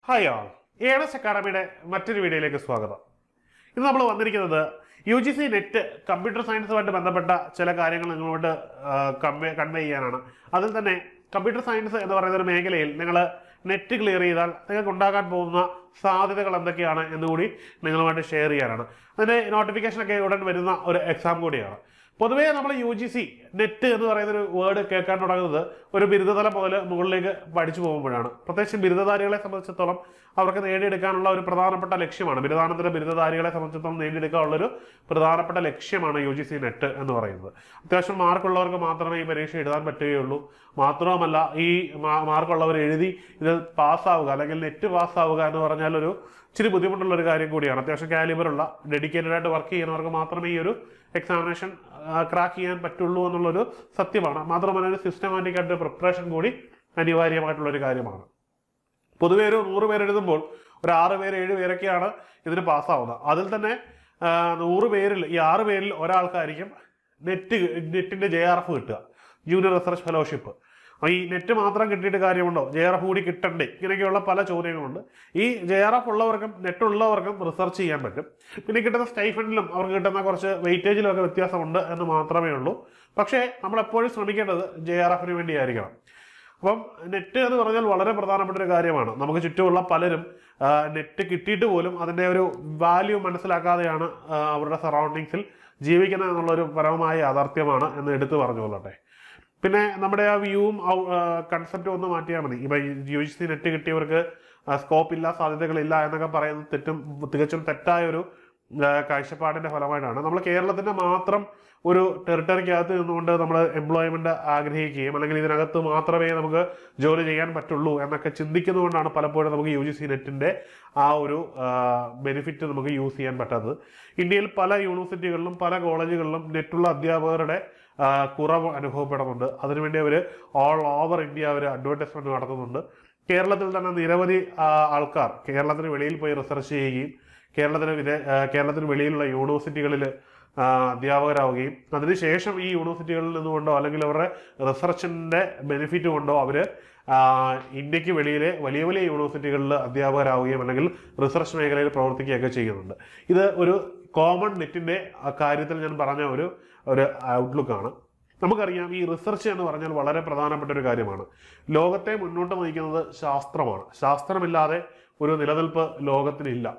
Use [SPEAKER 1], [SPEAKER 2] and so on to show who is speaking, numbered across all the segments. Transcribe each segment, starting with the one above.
[SPEAKER 1] hi ആൾ earnest അക്കാഡമിയുടെ മറ്റൊരു വീഡിയോയിലേക്ക് സ്വാഗതം ഇന്ന് നമ്മൾ വന്നിരിക്കുന്നത് U G C NET computer സയൻസുമായിട്ട് ബന്ധപ്പെട്ട ചില കാര്യങ്ങൾ നിങ്ങളോട് കൺവേ കൺവേ ചെയ്യാനാണ് അതിൽ തന്നെ കമ്പ്യൂട്ടർ സയൻസ് എന്ന് പറയുന്ന ഒരു മേഖലയിൽ നിങ്ങൾ നെറ്റ് ക്ലിയർ ചെയ്താൽ നിങ്ങൾക്ക് ഉണ്ടാകാൻ പോകുന്ന സാധ്യതകൾ എന്തൊക്കെയാണ് എന്നുകൂടി നിങ്ങളുമായിട്ട് ഷെയർ ചെയ്യാനാണ് അതിൻ്റെ നോട്ടിഫിക്കേഷനൊക്കെ ഉടൻ വരുന്ന ഒരു എക്സാം കൂടിയാണ് പൊതുവേ നമ്മൾ യു ജി സി നെറ്റ് എന്ന് പറയുന്ന ഒരു വേർഡ് കേൾക്കാൻ തുടങ്ങുന്നത് ഒരു ബിരുദതലം മുതൽ മുകളിലേക്ക് പഠിച്ചു പോകുമ്പോഴാണ് പ്രത്യേകിച്ച് ബിരുദധാരികളെ സംബന്ധിച്ചിടത്തോളം അവർക്ക് നേടിയെടുക്കാനുള്ള ഒരു പ്രധാനപ്പെട്ട ലക്ഷ്യമാണ് ബിരുദാനന്തര ബിരുദധാരികളെ സംബന്ധിച്ചിടത്തോളം നേടിയെടുക്കാനുള്ള ഒരു പ്രധാനപ്പെട്ട ലക്ഷ്യമാണ് യു ജി സി നെറ്റ് എന്ന് പറയുന്നത് അത്യാവശ്യം മാർക്കുള്ളവർക്ക് മാത്രമേ ഈ പരീക്ഷ എഴുതാൻ പറ്റുകയുള്ളൂ മാത്രവുമല്ല ഈ മാ- മാർക്കുള്ളവർ എഴുതി ഇത് പാസ്സാവുക അല്ലെങ്കിൽ നെറ്റ് പാസ്സാവുക എന്ന് പറഞ്ഞാൽ ഒരു ഇച്ചിരി ബുദ്ധിമുട്ടുള്ള ഒരു കാര്യം കൂടിയാണ് അത്യാവശ്യം കാലിബറുള്ള ഡെഡിക്കേറ്റഡ് ആയിട്ട് വർക്ക് ചെയ്യുന്നവർക്ക് മാത്രമേ ഈ ഒരു എക്സാമിനേഷൻ ക്രാക്ക് ചെയ്യാൻ പറ്റുള്ളൂ എന്നുള്ളൊരു സത്യമാണ് മാത്രമല്ല ഒരു സിസ്റ്റമാറ്റിക് ആയിട്ട് പ്രിപ്പറേഷൻ കൂടി അനിവാര്യമായിട്ടുള്ള ഒരു കാര്യമാണ് പൊതുവെ ഒരു നൂറ് പേര് എഴുതുമ്പോൾ ഒരു ആറ് പേര് ഏഴ് പേരൊക്കെയാണ് ഇതിന് പാസ്സാവുന്നത് അതിൽ തന്നെ ആ, നൂറ് പേരിൽ ഈ ആറ് പേരിൽ ഒരാൾക്കായിരിക്കും നെറ്റ് നെറ്റിന്റെ ജെ ആർ എഫ് കിട്ടുക ജൂനിയർ റിസർച്ച് ഫെലോഷിപ്പ് അപ്പോൾ ഈ നെറ്റ് മാത്രം കിട്ടിയിട്ട് കാര്യമുണ്ടോ ജെ ആർ എഫ് കൂടി കിട്ടണ്ടേ ഇങ്ങനെയൊക്കെയുള്ള പല ചോദ്യങ്ങളുണ്ട് ഈ ജെ ആർ എഫ് ഉള്ളവർക്കും നെറ്റ് ഉള്ളവർക്കും റിസർച്ച് ചെയ്യാൻ പറ്റും പിന്നെ കിട്ടുന്ന സ്റ്റൈഫൻഡിലും അവർക്ക് കിട്ടുന്ന കുറച്ച് വെയിറ്റേജിലും ഒക്കെ വ്യത്യാസമുണ്ട് എന്ന് മാത്രമേ ഉള്ളൂ പക്ഷേ നമ്മൾ എപ്പോഴും ശ്രമിക്കേണ്ടത് ജെ ആർ എഫിന് വേണ്ടിയായിരിക്കണം അപ്പം നെറ്റ് എന്ന് പറഞ്ഞാൽ വളരെ പ്രധാനപ്പെട്ട ഒരു കാര്യമാണ് നമുക്ക് ചുറ്റുമുള്ള പലരും ആ, നെറ്റ് കിട്ടിയിട്ട് പോലും അതിൻ്റെ ഒരു വാല്യൂ മനസ്സിലാക്കാതെയാണ് ആ, അവരുടെ സറൗണ്ടിങ്സിൽ ജീവിക്കുന്നത് എന്നുള്ളൊരു പരമമായ യാഥാർത്ഥ്യമാണ് എന്ന് എടുത്തു പറഞ്ഞുകൊള്ളട്ടെ പിന്നെ നമ്മുടെ ആ വ്യൂവും കൺസെപ്റ്റും ഒന്ന് മാറ്റിയാൽ മതി ഇപ്പം യു ജി സി നെറ്റ് കിട്ടിയവർക്ക് സ്കോപ്പ് ഇല്ല സാധ്യതകളില്ല എന്നൊക്കെ പറയുന്നത് തെറ്റും തികച്ചും തെറ്റായ ഒരു ആ, കാഴ്ചപ്പാടിന്റെ ഫലമായിട്ടാണ് നമ്മൾ കേരളത്തിന്റെ മാത്രം ഒരു ടെറിട്ടറിക്കകത്ത് നിന്നുകൊണ്ട് നമ്മൾ എംപ്ലോയ്മെന്റ് ആഗ്രഹിക്കുകയും അല്ലെങ്കിൽ ഇതിനകത്ത് മാത്രമേ നമുക്ക് ജോലി ചെയ്യാൻ പറ്റുള്ളൂ എന്നൊക്കെ ചിന്തിക്കുന്നതുകൊണ്ടാണ് പലപ്പോഴും നമുക്ക് യു ജി സി നെറ്റിന്റെ ആ ഒരു ബെനിഫിറ്റ് നമുക്ക് യൂസ് ചെയ്യാൻ പറ്റാത്തത് ഇന്ത്യയിൽ പല യൂണിവേഴ്സിറ്റികളിലും പല കോളേജുകളിലും നെറ്റുള്ള അധ്യാപകരുടെ ആ, കുറവ് അനുഭവപ്പെടുന്നുണ്ട് അതിനുവേണ്ടി അവർ ഓൾ ഓവർ ഇന്ത്യ അവർ അഡ്വർടൈസ്മെന്റ് നടത്തുന്നുണ്ട് കേരളത്തിൽ തന്നെ നിരവധി ആ, ആൾക്കാർ കേരളത്തിന് വെളിയിൽ പോയി റിസർച്ച് ചെയ്യുകയും കേരളത്തിന് വിദേ ആ, കേരളത്തിന് വെളിയിലുള്ള യൂണിവേഴ്സിറ്റികളിൽ അധ്യാപകരാവുകയും അതിനുശേഷം ഈ യൂണിവേഴ്സിറ്റികളിൽ നിന്നുകൊണ്ടോ അല്ലെങ്കിൽ അവരുടെ റിസർച്ചിന്റെ ബെനിഫിറ്റ് കൊണ്ടോ അവർ ഇന്ത്യക്ക് വെളിയിലെ വലിയ വലിയ യൂണിവേഴ്സിറ്റികളിൽ അധ്യാപകരാവുകയും അല്ലെങ്കിൽ റിസർച്ച് മേഖലയിൽ പ്രവർത്തിക്കുകയൊക്കെ ചെയ്യുന്നുണ്ട് ഇത് ഒരു കോമൺ നെറ്റിന്റെ കാര്യത്തിൽ ഞാൻ പറഞ്ഞ ഒരു ഒരു ഔട്ട്ലുക്കാണ് നമുക്കറിയാം ഈ റിസർച്ച് എന്ന് പറഞ്ഞാൽ വളരെ പ്രധാനപ്പെട്ട ഒരു കാര്യമാണ് ലോകത്തെ മുന്നോട്ട് നയിക്കുന്നത് ശാസ്ത്രമാണ് ശാസ്ത്രമില്ലാതെ ഒരു നിലനിൽപ്പ് ലോകത്തിനില്ല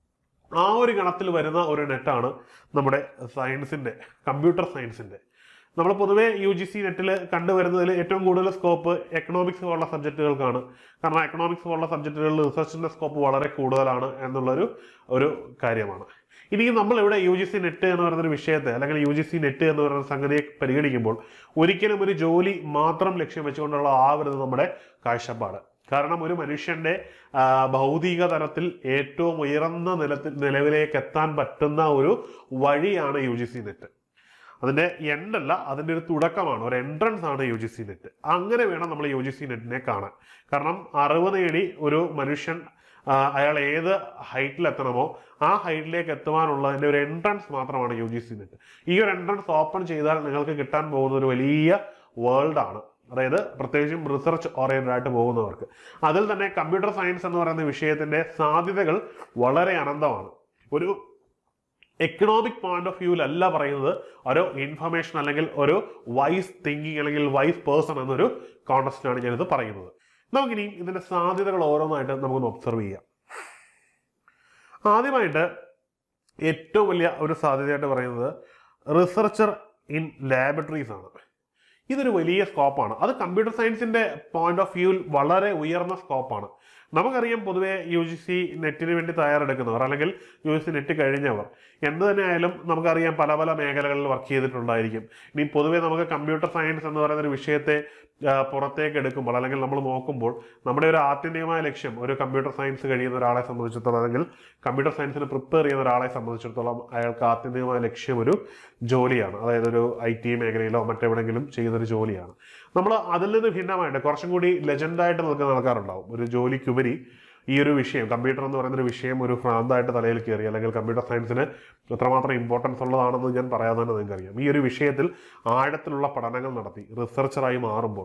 [SPEAKER 1] ആ ഒരു ഗണത്തിൽ വരുന്ന ഒരു നെറ്റാണ് നമ്മുടെ സയൻസിന്റെ കമ്പ്യൂട്ടർ സയൻസിന്റെ നമ്മൾ പൊതുവെ യു ജി സി നെറ്റിൽ കണ്ടുവരുന്നതിൽ ഏറ്റവും കൂടുതൽ സ്കോപ്പ് എക്കണോമിക്സ് പോലുള്ള സബ്ജക്റ്റുകൾക്കാണ് കാരണം എക്കണോമിക്സ് പോലുള്ള സബ്ജക്റ്റുകളിൽ റിസർച്ചിന്റെ സ്കോപ്പ് വളരെ കൂടുതലാണ് എന്നുള്ളൊരു ഒരു കാര്യമാണ് ഇനി നമ്മൾ ഇവിടെ യു ജി സി നെറ്റ് എന്ന് പറയുന്ന ഒരു വിഷയത്തെ അല്ലെങ്കിൽ യു ജി സി നെറ്റ് എന്ന് പറയുന്ന സംഗതിയെ പരിഗണിക്കുമ്പോൾ ഒരിക്കലും ഒരു ജോലി മാത്രം ലക്ഷ്യം വെച്ചുകൊണ്ടുള്ള ആവരുത് നമ്മുടെ കാഴ്ചപ്പാട് കാരണം ഒരു മനുഷ്യന്റെ ആ, ഭൗതിക തലത്തിൽ ഏറ്റവും ഉയർന്ന നിലത്തിൽ നിലവിലേക്ക് എത്താൻ പറ്റുന്ന ഒരു വഴിയാണ് യു ജി സി നെറ്റ് അതിന്റെ എൻഡല്ല അതിന്റെ ഒരു തുടക്കമാണ് ഒരു എൻട്രൻസ് ആണ് യു ജി സി നെറ്റ് അങ്ങനെ വേണം നമ്മൾ യു ജി സി നെറ്റിനെ കാണാൻ കാരണം അറിവ് നേടി ഒരു മനുഷ്യൻ ആ, അയാൾ ഏത് ഹൈറ്റിൽ എത്തണമോ ആ ഹൈറ്റിലേക്ക് എത്തുവാനുള്ളതിന്റെ ഒരു എൻട്രൻസ് മാത്രമാണ് യു ജി സി നെറ്റ് ഈ ഒരു എൻട്രൻസ് ഓപ്പൺ ചെയ്താൽ നിങ്ങൾക്ക് കിട്ടാൻ പോകുന്ന ഒരു വലിയ വേൾഡ് ആണ് അതായത് പ്രത്യേകിച്ചും റിസർച്ച് ഓറിയന്റഡ് ആയിട്ട് പോകുന്നവർക്ക് അതിൽ തന്നെ കമ്പ്യൂട്ടർ സയൻസ് എന്ന് പറയുന്ന വിഷയത്തിന്റെ സാധ്യതകൾ വളരെ അനന്തമാണ് ഒരു എക്കണോമിക് പോയിന്റ് ഓഫ് വ്യൂവിലല്ല പറയുന്നത് ഒരു ഇൻഫർമേഷൻ അല്ലെങ്കിൽ ഒരു വൈസ് തിങ്കിങ് അല്ലെങ്കിൽ വൈസ് പേഴ്സൺ എന്നൊരു കോണ്ടസ്റ്റിലാണ് ഞാനിത് പറയുന്നത് നമുക്കിനി ഇതിന്റെ സാധ്യതകൾ ഓരോന്നായിട്ട് നമുക്കൊന്ന് ഒബ്സർവ് ചെയ്യാം ആദ്യമായിട്ട് ഏറ്റവും വലിയ ഒരു സാധ്യതയായിട്ട് പറയുന്നത് റിസർച്ചർ ഇൻ ലാബറട്ടറീസ് ആണ് ഇതൊരു വലിയ സ്കോപ്പാണ് അത് കമ്പ്യൂട്ടർ സയൻസിന്റെ പോയിന്റ് ഓഫ് വ്യൂവിൽ വളരെ ഉയർന്ന സ്കോപ്പാണ് നമുക്കറിയാം പൊതുവെ യു ജി സി നെറ്റിന് വേണ്ടി തയ്യാറെടുക്കുന്നവർ അല്ലെങ്കിൽ യു ജി സി നെറ്റ് കഴിഞ്ഞവർ എന്ത് തന്നെ ആയാലും നമുക്കറിയാം പല പല മേഖലകളിൽ വർക്ക് ചെയ്തിട്ടുണ്ടായിരിക്കും ഇനി പൊതുവെ നമുക്ക് കമ്പ്യൂട്ടർ സയൻസ് എന്ന് പറയുന്ന ഒരു വിഷയത്തെ ആ, പുറത്തേക്ക് എടുക്കുമ്പോൾ അല്ലെങ്കിൽ നമ്മൾ നോക്കുമ്പോൾ നമ്മുടെ ഒരു ആത്യന്തികമായ ലക്ഷ്യം ഒരു കമ്പ്യൂട്ടർ സയൻസ് കഴിയുന്ന ഒരാളെ സംബന്ധിച്ചിടത്തോളം അല്ലെങ്കിൽ കമ്പ്യൂട്ടർ സയൻസിന് പ്രിപ്പയർ ചെയ്യുന്ന ഒരാളെ സംബന്ധിച്ചിടത്തോളം അയാൾക്ക് ആത്യന്തികമായ ലക്ഷ്യം ഒരു ജോലിയാണ് അതായത് ഒരു ഐ ടി മേഖലയിലോ മറ്റെവിടെങ്കിലും ചെയ്യുന്ന ഒരു ജോലിയാണ് നമ്മൾ അതിൽ നിന്ന് ഭിന്നമായിട്ട് കുറച്ചും കൂടി ലെജൻഡായിട്ട് നിൽക്കുന്ന ആൾക്കാരുണ്ടാവും ഒരു ജോലിക്കുപരി ഈ ഒരു വിഷയം കമ്പ്യൂട്ടർ എന്ന് പറയുന്ന ഒരു വിഷയം ഒരു ഭ്രാന്തായിട്ട് തലയിൽ കയറി അല്ലെങ്കിൽ കമ്പ്യൂട്ടർ സയൻസിന് എത്രമാത്രം ഇമ്പോർട്ടൻസ് ഉള്ളതാണെന്ന് ഞാൻ പറയാതെ തന്നെ നിങ്ങൾക്ക് അറിയാം ഈ ഒരു വിഷയത്തിൽ ആഴത്തിലുള്ള പഠനങ്ങൾ നടത്തി റിസർച്ചറായി മാറുമ്പോൾ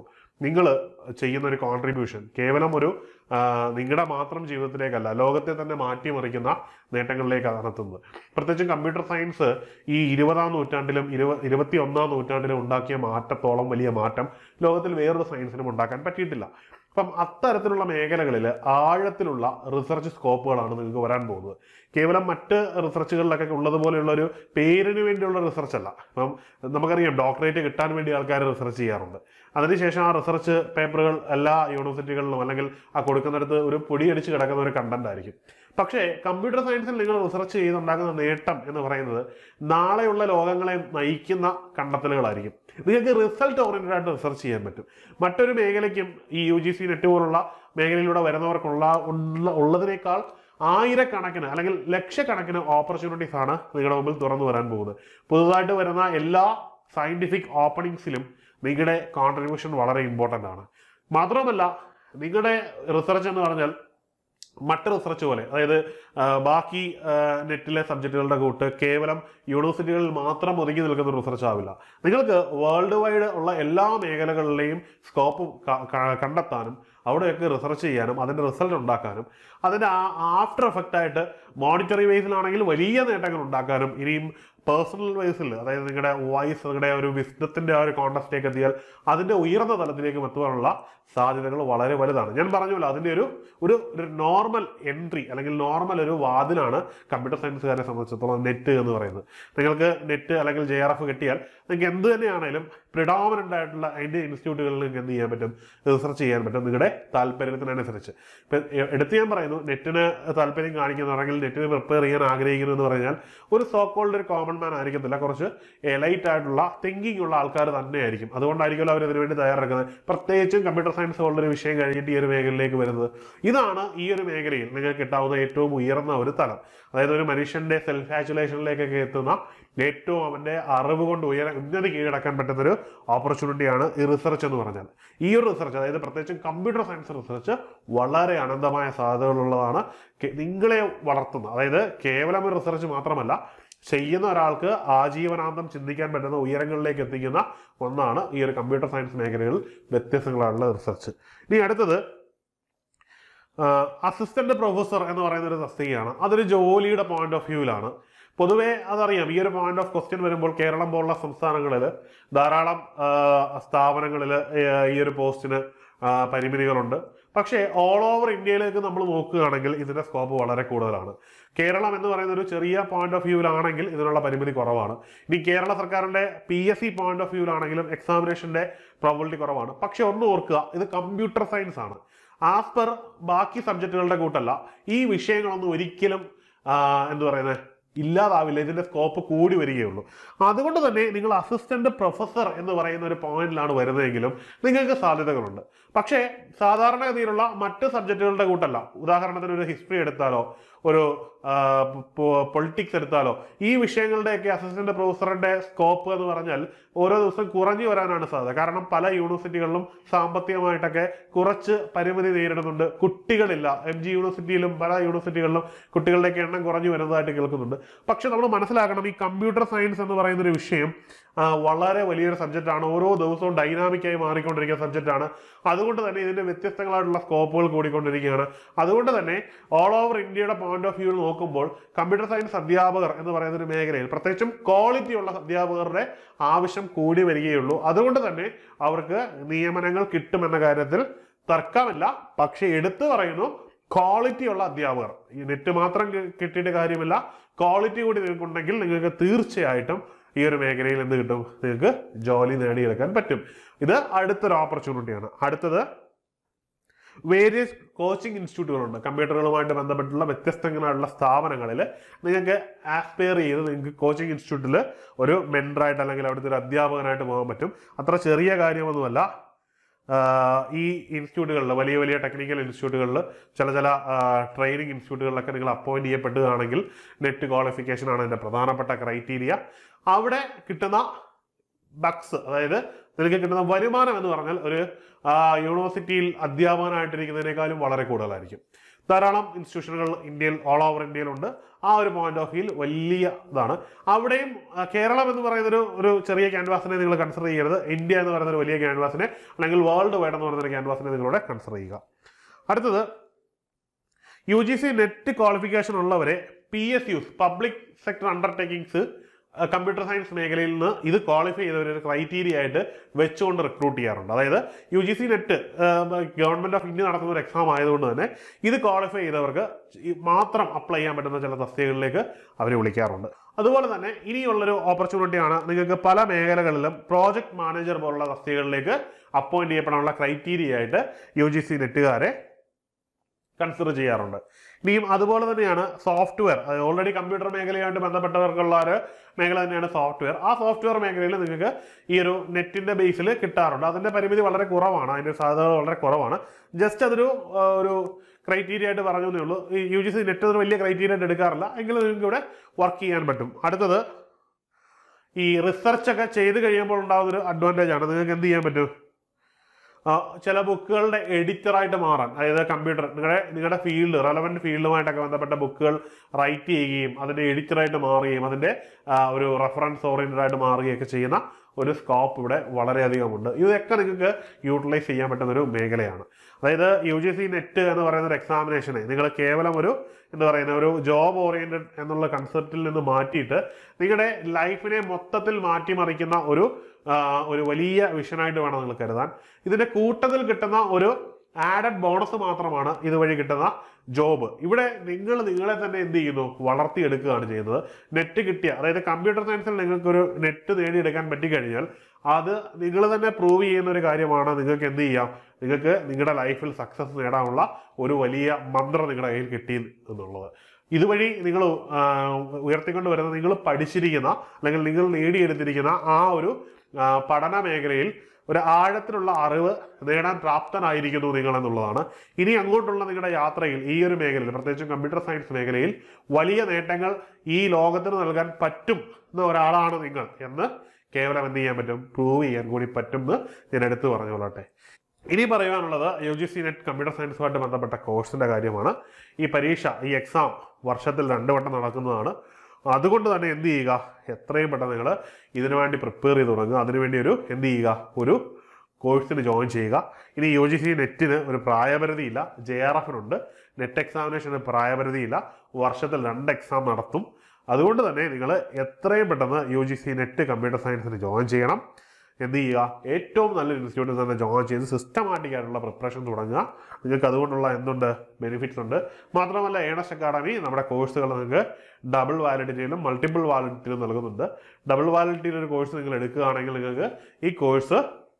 [SPEAKER 1] നിങ്ങൾ ചെയ്യുന്ന ഒരു കോൺട്രിബ്യൂഷൻ കേവലം ഒരു നിങ്ങളുടെ മാത്രം ജീവിതത്തിലേക്കല്ല ലോകത്തെ തന്നെ മാറ്റിമറിക്കുന്ന നേട്ടങ്ങളിലേക്കാണ് എത്തുന്നത് പ്രത്യേകിച്ചും കമ്പ്യൂട്ടർ സയൻസ് ഈ ഇരുപതാം നൂറ്റാണ്ടിലും ഇരുപ ഇരുപത്തി ഒന്നാം നൂറ്റാണ്ടിലും ഉണ്ടാക്കിയ മാറ്റത്തോളം വലിയ മാറ്റം ലോകത്തിൽ വേറൊരു സയൻസിനും ഉണ്ടാക്കാൻ പറ്റിയിട്ടില്ല അപ്പം അത്തരത്തിലുള്ള മേഖലകളിൽ ആഴത്തിലുള്ള റിസർച്ച് സ്കോപ്പുകളാണ് നിങ്ങൾക്ക് വരാൻ പോകുന്നത് കേവലം മറ്റ് റിസർച്ചുകളിലൊക്കെ ഉള്ളതുപോലെയുള്ള ഒരു പേരിന് വേണ്ടിയുള്ള റിസർച്ച് അല്ല ഇപ്പം നമുക്കറിയാം ഡോക്ടറേറ്റ് കിട്ടാൻ വേണ്ടി ആൾക്കാർ റിസർച്ച് ചെയ്യാറുണ്ട് അതിനുശേഷം ആ റിസർച്ച് പേപ്പറുകൾ എല്ലാ യൂണിവേഴ്സിറ്റികളിലും അല്ലെങ്കിൽ ആ കൊടുക്കുന്നിടത്ത് ഒരു പൊടിയടിച്ച് കിടക്കുന്ന ഒരു കണ്ടന്റ് ആയിരിക്കും പക്ഷേ കമ്പ്യൂട്ടർ സയൻസിൽ നിങ്ങൾ റിസർച്ച് ചെയ്തുണ്ടാക്കുന്ന നേട്ടം എന്ന് പറയുന്നത് നാളെയുള്ള ലോകങ്ങളെ നയിക്കുന്ന കണ്ടെത്തലുകളായിരിക്കും നിങ്ങൾക്ക് റിസൾട്ട് ഓറിയന്റഡ് ആയിട്ട് റിസർച്ച് ചെയ്യാൻ പറ്റും മറ്റൊരു മേഖലയ്ക്കും ഈ യു ജി സി നെറ്റ് പോലുള്ള മേഖലയിലൂടെ വരുന്നവർക്കുള്ള ഉള്ള- ഉള്ളതിനേക്കാൾ ആയിരക്കണക്കിന് അല്ലെങ്കിൽ ലക്ഷക്കണക്കിന് ഓപ്പർച്യൂണിറ്റീസ് ആണ് നിങ്ങളുടെ മുമ്പിൽ തുറന്നു വരാൻ പോകുന്നത് പുതുതായിട്ട് വരുന്ന എല്ലാ സയന്റിഫിക് ഓപ്പണിങ്സിലും നിങ്ങളുടെ കോൺട്രിബ്യൂഷൻ വളരെ ഇമ്പോർട്ടൻ്റ് ആണ് മാത്രമല്ല നിങ്ങളുടെ റിസർച്ച് എന്ന് പറഞ്ഞാൽ മറ്റ് റിസർച്ച് പോലെ അതായത് ആ, ബാക്കി ആ, നെറ്റിലെ സബ്ജക്റ്റുകളുടെ കൂട്ട് കേവലം യൂണിവേഴ്സിറ്റികളിൽ മാത്രം ഒതുങ്ങി നിൽക്കുന്ന റിസർച്ച് ആവില്ല നിങ്ങൾക്ക് വേൾഡ് വൈഡ് ഉള്ള എല്ലാ മേഖലകളിലെയും സ്കോപ്പ് കണ്ടെത്താനും അവിടെയൊക്കെ റിസർച്ച് ചെയ്യാനും അതിൻ്റെ റിസൾട്ട് ഉണ്ടാക്കാനും അതിൻ്റെ ആഫ്റ്റർ എഫക്റ്റ് ആയിട്ട് മോണിറ്ററി ബേസിലാണെങ്കിൽ വലിയ നേട്ടങ്ങൾ ഉണ്ടാക്കാനും ഇനിയും പേഴ്സണൽ ബേസിൽ അതായത് നിങ്ങളുടെ വോയിസ് നിങ്ങളുടെ ഒരു വിസ്ഡത്തിൻ്റെ ആ ഒരു കോണ്ടസ്റ്റിലേക്ക് എത്തിയാൽ അതിൻ്റെ ഉയർന്ന തലത്തിലേക്ക് എത്തുവാനുള്ള സാധ്യതകൾ വളരെ വലുതാണ് ഞാൻ പറഞ്ഞല്ലോ അതിൻ്റെ ഒരു ഒരു ഒരു നോർമൽ എൻട്രി അല്ലെങ്കിൽ നോർമൽ ഒരു വാതിലാണ് കമ്പ്യൂട്ടർ സയൻസുകാരെ സംബന്ധിച്ചിടത്തോളം നെറ്റ് എന്ന് പറയുന്നത് നിങ്ങൾക്ക് നെറ്റ് അല്ലെങ്കിൽ ജെ ആർ എഫ് കിട്ടിയാൽ നിങ്ങൾക്ക് എന്ത് തന്നെയാണെങ്കിലും പ്രിഡോമിനൻ്റ് ആയിട്ടുള്ള അതിൻ്റെ ഇൻസ്റ്റിറ്റ്യൂട്ടുകളിൽ നിങ്ങൾക്ക് എന്ത് ചെയ്യാൻ പറ്റും റിസർച്ച് ചെയ്യാൻ പറ്റും നിങ്ങളുടെ താല്പര്യത്തിനനുസരിച്ച് ഇപ്പം എ- എടുത്ത് ഞാൻ പറയുന്നു നെറ്റിന് താല്പര്യം കാണിക്കുന്നവരെങ്കിൽ നെറ്റിന് പ്രിപ്പയർ ചെയ്യാൻ ആഗ്രഹിക്കുന്നു എന്ന് പറഞ്ഞാൽ ഒരു സോ കോൾഡ് ഒരു കോമൺ മാൻ ആയിരിക്കത്തില്ല കുറച്ച് എലൈറ്റ് ആയിട്ടുള്ള തിങ്കിങ് ഉള്ള ആൾക്കാർ തന്നെയായിരിക്കും അതുകൊണ്ടായിരിക്കുമല്ലോ അവർ ഇതിനു വേണ്ടി തയ്യാറെടുക്കുന്നത് പ്രത്യേകിച്ചും കമ്പ്യൂട്ടർ സയൻസ് പോലുള്ള ഒരു വിഷയം കഴിഞ്ഞിട്ട് ഈ ഒരു മേഖലയിലേക്ക് വരുന്നത് ഇതാണ് ഈ ഒരു മേഖലയിൽ നിങ്ങൾക്ക് കിട്ടാവുന്ന ഏറ്റവും ഉയർന്ന ഒരു തലം അതായത് ഒരു മനുഷ്യന്റെ സെൽഫ് സാച്ചുലേഷനിലേക്കൊക്കെ എത്തുന്ന ഏറ്റവും അവന്റെ അറിവ് കൊണ്ട് ഉയര ഉന്നതി കീഴടക്കാൻ പറ്റുന്ന ഒരു ഓപ്പർച്യൂണിറ്റിയാണ് ഈ റിസർച്ച് എന്ന് പറഞ്ഞാൽ ഈ ഒരു റിസർച്ച് അതായത് പ്രത്യേകിച്ചും കമ്പ്യൂട്ടർ സയൻസ് റിസർച്ച് വളരെ അനന്തമായ സാധ്യതകളുള്ളതാണ് കെ- നിങ്ങളെ വളർത്തുന്ന അതായത് കേവലം ഒരു റിസർച്ച് മാത്രമല്ല ചെയ്യുന്ന ഒരാൾക്ക് ആജീവനാന്തം ചിന്തിക്കാൻ പറ്റുന്ന ഉയരങ്ങളിലേക്ക് എത്തിക്കുന്ന ഒന്നാണ് ഈ ഒരു കമ്പ്യൂട്ടർ സയൻസ് മേഖലകളിൽ വ്യത്യസ്തങ്ങളായുള്ള റിസർച്ച് ഇനി അടുത്തത് അസിസ്റ്റന്റ് പ്രൊഫസർ എന്ന് പറയുന്ന ഒരു തസ്തികയാണ് അതൊരു ജോലിയുടെ പോയിന്റ് ഓഫ് വ്യൂവിലാണ് പൊതുവേ അതറിയാം ഈ ഒരു പോയിന്റ് ഓഫ് ക്വസ്റ്റ്യൻ വരുമ്പോൾ കേരളം പോലുള്ള സംസ്ഥാനങ്ങളിൽ ധാരാളം സ്ഥാപനങ്ങളിൽ ഈ ഒരു പോസ്റ്റിന് ആ, പരിമിതികളുണ്ട് പക്ഷേ ഓൾ ഓവർ ഇന്ത്യയിലേക്ക് നമ്മൾ നോക്കുകയാണെങ്കിൽ ഇതിന്റെ സ്കോപ്പ് വളരെ കൂടുതലാണ് കേരളം എന്ന് പറയുന്ന ഒരു ചെറിയ പോയിന്റ് ഓഫ് വ്യൂവിലാണെങ്കിൽ ഇതിനുള്ള പരിമിതി കുറവാണ് ഇനി കേരള സർക്കാരിന്റെ P S C point of വ്യൂവിലാണെങ്കിലും എക്സാമിനേഷന്റെ പ്രോബിലിറ്റി കുറവാണ് പക്ഷെ ഒന്ന് ഓർക്കുക ഇത് കമ്പ്യൂട്ടർ സയൻസ് ആണ് ആസ് പെർ ബാക്കി സബ്ജക്റ്റുകളുടെ കൂട്ടല്ല ഈ വിഷയങ്ങളൊന്നും ഒരിക്കലും ആ, എന്ത് പറയുന്നത് ഇല്ലാതാവില്ല ഇതിന്റെ സ്കോപ്പ് കൂടി വരികയുള്ളൂ അതുകൊണ്ട് തന്നെ നിങ്ങൾ അസിസ്റ്റന്റ് പ്രൊഫസർ എന്ന് പറയുന്ന ഒരു പോയിന്റിലാണ് വരുന്നതെങ്കിലും നിങ്ങൾക്ക് സാധ്യതകളുണ്ട് പക്ഷേ സാധാരണഗതിയിലുള്ള മറ്റ് സബ്ജക്റ്റുകളുടെ കൂട്ടല്ല ഉദാഹരണത്തിന് ഒരു ഹിസ്റ്ററി എടുത്താലോ ഒരു പൊളിറ്റിക്സ് എടുത്താലോ ഈ വിഷയങ്ങളുടെയൊക്കെ അസിസ്റ്റന്റ് പ്രൊഫസറിന്റെ സ്കോപ്പ് എന്ന് പറഞ്ഞാൽ ഓരോ ദിവസം കുറഞ്ഞു വരാനാണ് സാധ്യത കാരണം പല യൂണിവേഴ്സിറ്റികളിലും സാമ്പത്തികമായിട്ടൊക്കെ കുറച്ച് പരിമിതി നേരിടുന്നുണ്ട് കുട്ടികളില്ല എം ജി യൂണിവേഴ്സിറ്റിയിലും പല യൂണിവേഴ്സിറ്റികളിലും കുട്ടികളുടെയൊക്കെ എണ്ണം കുറഞ്ഞു വരുന്നതായിട്ട് കേൾക്കുന്നുണ്ട് പക്ഷെ നമ്മൾ മനസ്സിലാക്കണം ഈ കമ്പ്യൂട്ടർ സയൻസ് എന്ന് പറയുന്ന ഒരു വിഷയം ആ, വളരെ വലിയൊരു സബ്ജക്റ്റാണ് ഓരോ ദിവസവും ഡൈനാമിക്കായി മാറിക്കൊണ്ടിരിക്കുന്ന സബ്ജക്റ്റാണ് അതുകൊണ്ട് തന്നെ ഇതിന്റെ വ്യത്യസ്തങ്ങളായിട്ടുള്ള സ്കോപ്പുകൾ കൂടിക്കൊണ്ടിരിക്കുകയാണ് അതുകൊണ്ട് തന്നെ ഓൾ ഓവർ ഇന്ത്യയുടെ പോയിന്റ് ഓഫ് വ്യൂ നോക്കുമ്പോൾ കമ്പ്യൂട്ടർ സയൻസ് അധ്യാപകർ എന്ന് പറയുന്ന ഒരു മേഖലയിൽ പ്രത്യേകിച്ചും ക്വാളിറ്റി ഉള്ള അധ്യാപകരുടെ ആവശ്യം കൂടി വരികയുള്ളൂ അതുകൊണ്ട് തന്നെ അവർക്ക് നിയമനങ്ങൾ കിട്ടുമെന്ന കാര്യത്തിൽ തർക്കമില്ല പക്ഷെ എടുത്തു പറയുന്നു ക്വാളിറ്റി ഉള്ള അധ്യാപകർ ഈ നെറ്റ് മാത്രം കി- കിട്ടിയിട്ട് കാര്യമില്ല ക്വാളിറ്റി കൂടി നിങ്ങൾക്കുണ്ടെങ്കിൽ നിങ്ങൾക്ക് തീർച്ചയായിട്ടും ഈ ഒരു മേഖലയിൽ എന്ത് കിട്ടും നിങ്ങൾക്ക് ജോലി നേടിയെടുക്കാൻ പറ്റും ഇത് അടുത്തൊരു ഓപ്പർച്യൂണിറ്റിയാണ് അടുത്തത് വേരിയസ് കോച്ചിങ് ഇൻസ്റ്റിറ്റ്യൂട്ടുകളുണ്ട് കമ്പ്യൂട്ടറുകളുമായിട്ട് ബന്ധപ്പെട്ടുള്ള വ്യത്യസ്തങ്ങളായിട്ടുള്ള സ്ഥാപനങ്ങളിൽ നിങ്ങൾക്ക് ആസ്പയർ ചെയ്ത് നിങ്ങൾക്ക് കോച്ചിങ് ഇൻസ്റ്റിറ്റ്യൂട്ടിൽ ഒരു മെൻറ്ററായിട്ട് അല്ലെങ്കിൽ അവിടുത്തെ ഒരു അധ്യാപകനായിട്ട് പോകാൻ പറ്റും അത്ര ചെറിയ കാര്യമൊന്നുമല്ല ആഹ് ഈ ഇൻസ്റ്റിറ്റ്യൂട്ടുകളിൽ വലിയ വലിയ ടെക്നിക്കൽ ഇൻസ്റ്റിറ്റ്യൂട്ടുകളിൽ ചില ചില ട്രെയിനിങ് ഇൻസ്റ്റിറ്റ്യൂട്ടുകളിലൊക്കെ നിങ്ങൾ അപ്പോയിന്റ് ചെയ്യപ്പെടുകയാണെങ്കിൽ നെറ്റ് ക്വാളിഫിക്കേഷൻ ആണ് അതിൻ്റെ പ്രധാനപ്പെട്ട ക്രൈറ്റീരിയ അവിടെ കിട്ടുന്ന ബക്സ് അതായത് നിനക്ക് കിട്ടുന്ന വരുമാനം എന്ന് പറഞ്ഞാൽ ഒരു ആ, യൂണിവേഴ്സിറ്റിയിൽ അധ്യാപകനായിട്ടിരിക്കുന്നതിനേക്കാളും വളരെ കൂടുതലായിരിക്കും ധാരാളം ഇൻസ്റ്റിറ്റ്യൂഷനുകൾ ഇന്ത്യയിൽ ഓൾ ഓവർ ഇന്ത്യയിലുണ്ട് ആ ഒരു പോയിന്റ് ഓഫ് വ്യൂയിൽ വലിയ ഇതാണ് അവിടെയും ആ, കേരളം എന്ന് പറയുന്ന ഒരു ഒരു ചെറിയ ക്യാൻവാസിനെ നിങ്ങൾ കൺസിഡർ ചെയ്യരുത് ഇന്ത്യ എന്ന് പറയുന്ന ഒരു വലിയ ക്യാൻവാസിനെ അല്ലെങ്കിൽ വേൾഡ് വൈഡ് എന്ന് പറയുന്ന ഒരു ക്യാൻവാസിനെ നിങ്ങളിവിടെ കൺസിഡർ ചെയ്യുക അടുത്തത് U G C NET qualification ഉള്ളവരെ P S Us public sector undertakings computer science മേഖലയിൽ നിന്ന് ഇത് ക്വാളിഫൈ ചെയ്ത ഒരു ക്രൈറ്റീരിയ ആയിട്ട് വെച്ചുകൊണ്ട് റിക്രൂട്ട് ചെയ്യാറുണ്ട് അതായത് U G C NET government of India നടത്തുന്ന ഒരു എക്സാം ആയതുകൊണ്ട് തന്നെ ഇത് ക്വാളിഫൈ ചെയ്തവർക്ക് ഈ മാത്രം അപ്ലൈ ചെയ്യാൻ പറ്റുന്ന ചില തസ്തികകളിലേക്ക് അവർ വിളിക്കാറുണ്ട് അതുപോലെ തന്നെ ഇനിയുള്ളൊരു ഓപ്പർച്യൂണിറ്റിയാണ് നിങ്ങൾക്ക് പല മേഖലകളിലും പ്രോജക്ട് മാനേജർ പോലുള്ള തസ്തികകളിലേക്ക് അപ്പോയിന്റ് ചെയ്യപ്പെടാനുള്ള ക്രൈറ്റീരിയ ആയിട്ട് യു ജി സി നെറ്റുകാരെ കൺസിഡർ ചെയ്യാറുണ്ട് ഇനിയും അതുപോലെ തന്നെയാണ് സോഫ്റ്റ്വെയർ ഓൾറെഡി കമ്പ്യൂട്ടർ മേഖലയായിട്ട് ബന്ധപ്പെട്ടവർക്കുള്ള ഒരു മേഖല തന്നെയാണ് സോഫ്റ്റ്വെയർ ആ സോഫ്റ്റ്വെയർ മേഖലയിൽ നിങ്ങൾക്ക് ഈ ഒരു നെറ്റിന്റെ ബേസിൽ കിട്ടാറുണ്ട് അതിന്റെ പരിമിതി വളരെ കുറവാണ് അതിന്റെ സാധ്യതകൾ വളരെ കുറവാണ് ജസ്റ്റ് അതൊരു ആ, ഒരു ക്രൈറ്റീരിയ ആയിട്ട് പറഞ്ഞു എന്നേ ഉള്ളൂ ഈ യു ജി സി നെറ്റ് ഒരു വലിയ ക്രൈറ്റീരിയ ആയിട്ട് എടുക്കാറില്ല എങ്കിലും നിങ്ങൾക്ക് ഇവിടെ വർക്ക് ചെയ്യാൻ പറ്റും അടുത്തത് ഈ റിസർച്ച് ഒക്കെ ചെയ്ത് കഴിയുമ്പോൾ ഉണ്ടാകുന്ന ഒരു അഡ്വാൻറ്റേജ് ആണ് നിങ്ങൾക്ക് എന്ത് ചെയ്യാൻ പറ്റും ആ, ചില ബുക്കുകളുടെ എഡിറ്ററായിട്ട് മാറാൻ അതായത് കമ്പ്യൂട്ടർ നിങ്ങളുടെ നിങ്ങളുടെ ഫീൽഡ് റെലവൻറ്റ് ഫീൽഡുമായിട്ടൊക്കെ ബന്ധപ്പെട്ട ബുക്കുകൾ റൈറ്റ് ചെയ്യുകയും അതിൻ്റെ എഡിറ്ററായിട്ട് മാറുകയും അതിൻ്റെ ആ, ഒരു റെഫറൻസ് ഓറിയൻറ്റഡ് ആയിട്ട് മാറുകയൊക്കെ ചെയ്യുന്ന ഒരു സ്കോപ്പ് ഇവിടെ വളരെയധികമുണ്ട് ഇതൊക്കെ നിങ്ങൾക്ക് യൂട്ടിലൈസ് ചെയ്യാൻ പറ്റുന്ന ഒരു മേഖലയാണ് അതായത് യു ജി സി നെറ്റ് എന്ന് പറയുന്ന ഒരു എക്സാമിനേഷനെ നിങ്ങൾ കേവലം ഒരു എന്താ പറയുന്ന ഒരു ജോബ് ഓറിയന്റഡ് എന്നുള്ള കൺസെപ്റ്റിൽ നിന്ന് മാറ്റിയിട്ട് നിങ്ങളുടെ ലൈഫിനെ മൊത്തത്തിൽ മാറ്റിമറിക്കുന്ന ഒരു ആ, ഒരു വലിയ വിഷനായിട്ട് വേണം നിങ്ങൾ കരുതാൻ ഇതിന്റെ കൂട്ടത്തിൽ കിട്ടുന്ന ഒരു ആഡഡ് ബോണസ് മാത്രമാണ് ഇതുവഴി കിട്ടുന്ന ജോബ് ഇവിടെ നിങ്ങൾ നിങ്ങളെ തന്നെ എന്ത് ചെയ്യുന്നു വളർത്തിയെടുക്കുകയാണ് ചെയ്യുന്നത് നെറ്റ് കിട്ടിയ അതായത് കമ്പ്യൂട്ടർ സയൻസിൽ നിങ്ങൾക്കൊരു നെറ്റ് നേടിയെടുക്കാൻ പറ്റിക്കഴിഞ്ഞാൽ അത് നിങ്ങൾ തന്നെ പ്രൂവ് ചെയ്യുന്ന ഒരു കാര്യമാണ് നിങ്ങൾക്ക് എന്ത് ചെയ്യാം നിങ്ങൾക്ക് നിങ്ങളുടെ ലൈഫിൽ സക്സസ് നേടാനുള്ള ഒരു വലിയ മന്ത്രം നിങ്ങളുടെ കയ്യിൽ കിട്ടി എന്നുള്ളത് ഇതുവഴി നിങ്ങൾ ഉയർത്തിക്കൊണ്ട് വരുന്ന നിങ്ങൾ പഠിച്ചിരിക്കുന്ന അല്ലെങ്കിൽ നിങ്ങൾ നേടിയെടുത്തിരിക്കുന്ന ആ ഒരു ആ, പഠന മേഖലയിൽ ഒരു ആഴത്തിലുള്ള അറിവ് നേടാൻ പ്രാപ്തനായിരിക്കുന്നു നിങ്ങൾ എന്നുള്ളതാണ് ഇനി അങ്ങോട്ടുള്ള നിങ്ങളുടെ യാത്രയിൽ ഈ ഒരു മേഖലയിൽ പ്രത്യേകിച്ചും കമ്പ്യൂട്ടർ സയൻസ് മേഖലയിൽ വലിയ നേട്ടങ്ങൾ ഈ ലോകത്തിന് നൽകാൻ പറ്റും എന്ന ഒരാളാണ് നിങ്ങൾ എന്ന് കേവലം എന്ത് ചെയ്യാൻ പറ്റും പ്രൂവ് ചെയ്യാൻ കൂടി പറ്റും എന്ന് ഞാൻ എടുത്തു പറഞ്ഞുകൊള്ളട്ടെ ഇനി പറയുവാനുള്ളത് U G C NET computer സയൻസുമായിട്ട് ബന്ധപ്പെട്ട കോഴ്സിന്റെ കാര്യമാണ് ഈ പരീക്ഷ ഈ എക്സാം വർഷത്തിൽ രണ്ട് വട്ടം നടക്കുന്നതാണ് അതുകൊണ്ട് തന്നെ എന്ത് ചെയ്യുക എത്രയും പെട്ടെന്ന് നിങ്ങൾ ഇതിനു വേണ്ടി പ്രിപ്പയർ ചെയ്ത് തുടങ്ങുക അതിനുവേണ്ടി ഒരു എന്ത് ചെയ്യുക ഒരു കോഴ്സിന് ജോയിൻ ചെയ്യുക ഇനി യു ജി സി നെറ്റിന് ഒരു പ്രായപരിധിയില്ല ജെ ആർ എഫിനുണ്ട് നെറ്റ് എക്സാമിനേഷന് പ്രായപരിധിയില്ല വർഷത്തിൽ രണ്ട് എക്സാം നടത്തും അതുകൊണ്ട് തന്നെ നിങ്ങൾ എത്രയും പെട്ടെന്ന് U G C NET computer സയൻസിന് ജോയിൻ ചെയ്യണം എന്ത് ചെയ്യുക ഏറ്റവും നല്ലൊരു ഇൻസ്റ്റിറ്റ്യൂട്ടിൽ തന്നെ ജോയിൻ ചെയ്ത് സിസ്റ്റമാറ്റിക് ആയിട്ടുള്ള പ്രിപ്പറേഷൻ തുടങ്ങുക നിങ്ങൾക്ക് അതുകൊണ്ടുള്ള എന്തുണ്ട് ബെനിഫിറ്റ്സ് ഉണ്ട് മാത്രമല്ല ഏണസ് അക്കാഡമി നമ്മുടെ കോഴ്സുകൾ നിങ്ങൾക്ക് ഡബിൾ വാലിഡിറ്റിയിലും മൾട്ടിപ്പിൾ വാലിഡിറ്റിയിലും നൽകുന്നുണ്ട് ഡബിൾ വാലിഡിറ്റിയിൽ ഒരു കോഴ്സ് നിങ്ങൾ എടുക്കുകയാണെങ്കിൽ നിങ്ങൾക്ക് ഈ കോഴ്സ്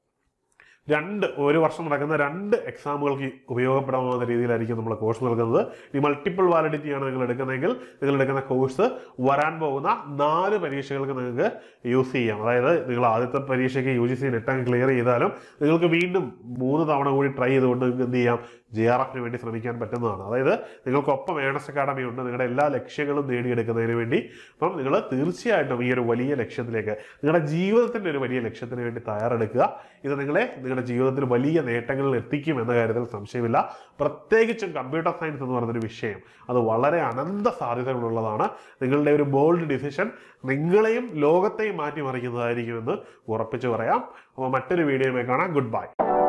[SPEAKER 1] രണ്ട് ഒരു വർഷം നടക്കുന്ന രണ്ട് എക്സാമുകൾക്ക് ഉപയോഗപ്പെടാവുന്ന രീതിയിലായിരിക്കും നമ്മൾ കോഴ്സ് നൽകുന്നത് ഈ മൾട്ടിപ്പിൾ വാലിഡിറ്റിയാണ് നിങ്ങൾ എടുക്കുന്നതെങ്കിൽ നിങ്ങൾ എടുക്കുന്ന കോഴ്സ് വരാൻ പോകുന്ന നാല് പരീക്ഷകൾക്ക് നിങ്ങൾക്ക് യൂസ് ചെയ്യാം അതായത് നിങ്ങൾ ആദ്യത്തെ പരീക്ഷയ്ക്ക് U G C NET clear ചെയ്താലും നിങ്ങൾക്ക് വീണ്ടും മൂന്ന് തവണ കൂടി ട്രൈ ചെയ്തുകൊണ്ട് നിങ്ങൾക്ക് എന്ത് ചെയ്യാം ജെ ആർ എഫിന് വേണ്ടി ശ്രമിക്കാൻ പറ്റുന്നതാണ് അതായത് നിങ്ങൾക്കൊപ്പം ഏണസ് അക്കാഡമി ഉണ്ട് നിങ്ങളുടെ എല്ലാ ലക്ഷ്യങ്ങളും നേടിയെടുക്കുന്നതിന് വേണ്ടി അപ്പം നിങ്ങൾ തീർച്ചയായിട്ടും ഈ ഒരു വലിയ ലക്ഷ്യത്തിലേക്ക് നിങ്ങളുടെ ജീവിതത്തിൻ്റെ ഒരു വലിയ ലക്ഷ്യത്തിന് വേണ്ടി തയ്യാറെടുക്കുക ഇത് നിങ്ങളെ നിങ്ങളുടെ ജീവിതത്തിൽ വലിയ നേട്ടങ്ങളിൽ എത്തിക്കും എന്ന കാര്യത്തിൽ സംശയമില്ല പ്രത്യേകിച്ചും കമ്പ്യൂട്ടർ സയൻസ് എന്ന് പറയുന്നൊരു വിഷയം അത് വളരെ അനന്ത സാധ്യതകളുള്ളതാണ് നിങ്ങളുടെ ഒരു ബോൾഡ് ഡിസിഷൻ നിങ്ങളെയും ലോകത്തെയും മാറ്റിമറിക്കുന്നതായിരിക്കുമെന്ന് ഉറപ്പിച്ചു പറയാം അപ്പോൾ മറ്റൊരു വീഡിയോയുമായി കാണാം ഗുഡ് ബൈ